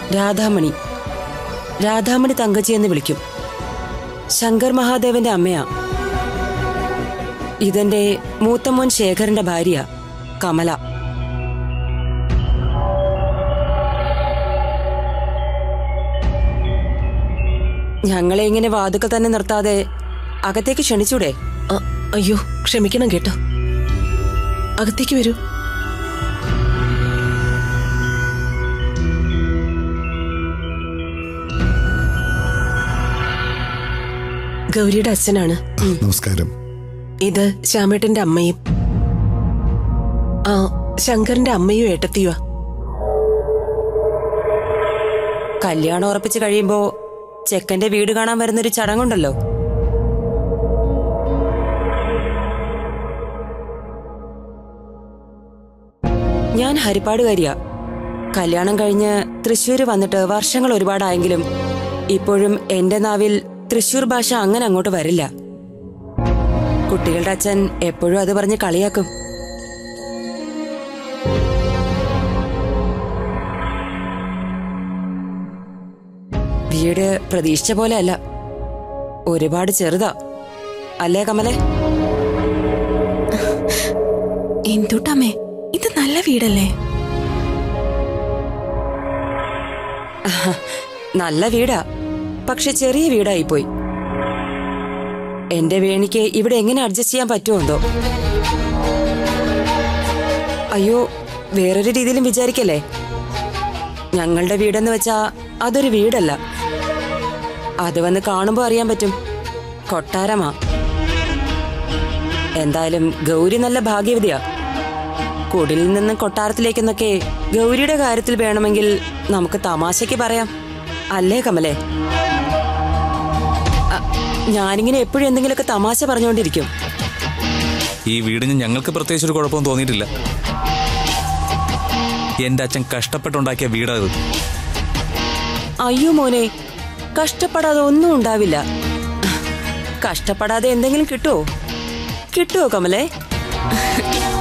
രാധാമണി രാധാമണി തങ്കച്ചി എന്ന് വിളിക്കും ശങ്കർ മഹാദേവന്റെ അമ്മയാ ഇതെന്റെ മൂത്തമോൻ ശേഖരന്റെ ഭാര്യ കമല ഞങ്ങളെ ഇങ്ങനെ വാതുക്ക തന്നെ നിർത്താതെ അകത്തേക്ക് ക്ഷണിച്ചൂടെ അ- അയ്യോ ക്ഷമിക്കണം കേട്ടോ അകത്തേക്ക് വരൂ ഗൗരിയുടെ അച്ഛനാണ് നമസ്കാരം ഇത് ശ്യാമേട്ടന്റെ അമ്മയും ആ ശങ്കറിന്റെ അമ്മയും ഏട്ടത്തിയുവാ കല്യാണം ഉറപ്പിച്ച് കഴിയുമ്പോ ചെക്കന്റെ വീട് കാണാൻ വരുന്നൊരു ചടങ്ങുണ്ടല്ലോ ഞാൻ ഹരിപ്പാടുകാരിയാ കല്യാണം കഴിഞ്ഞ് തൃശ്ശൂര് വന്നിട്ട് വർഷങ്ങൾ ഒരുപാടായെങ്കിലും ഇപ്പോഴും എന്റെ നാവിൽ തൃശ്ശൂർ ഭാഷ അങ്ങനെ അങ്ങോട്ട് വരില്ല കുട്ടികളുടെ അച്ഛൻ എപ്പോഴും അത് പറഞ്ഞ് കളിയാക്കും വീട് പ്രതീക്ഷിച്ച പോലെ അല്ല ഒരുപാട് ചെറുതാ അല്ലേ കമലേ എന്തുട്ടമ്മേ ഇത് നല്ല വീടല്ലേ നല്ല വീടാ പക്ഷെ ചെറിയ വീടായി പോയി എന്റെ വേണിക്ക് ഇവിടെ എങ്ങനെ അഡ്ജസ്റ്റ് ചെയ്യാൻ പറ്റുമോ എന്തോ അയ്യോ വേറൊരു രീതിയിലും വിചാരിക്കല്ലേ ഞങ്ങളുടെ വീടെന്ന് വെച്ചാ അതൊരു വീടല്ല അത് വന്ന് കാണുമ്പോ അറിയാൻ പറ്റും കൊട്ടാരമാ എന്തായാലും ഗൗരി നല്ല ഭാഗ്യവതിയാ കുടിലിൽ നിന്ന് കൊട്ടാരത്തിലേക്കെന്നൊക്കെ ഗൗരിയുടെ കാര്യത്തിൽ വേണമെങ്കിൽ നമുക്ക് തമാശയ്ക്ക് പറയാം അല്ലേ കമലേ അ, ഞാനിങ്ങനെ എപ്പോഴും എന്തെങ്കിലുമൊക്കെ തമാശ പറഞ്ഞുകൊണ്ടിരിക്കും ഈ വീടിന് ഞങ്ങൾക്ക് പ്രത്യേകിച്ച് ഒരു കുഴപ്പവും തോന്നിയിട്ടില്ല എന്റെ അച്ഛൻ കഷ്ടപ്പെട്ടുണ്ടാക്കിയ വീടാത് അയ്യോ മോനെ കഷ്ടപ്പെടാതെ ഒന്നും ഉണ്ടാവില്ല കഷ്ടപ്പെടാതെ എന്തെങ്കിലും കിട്ടുമോ കിട്ടുമോ കമലേ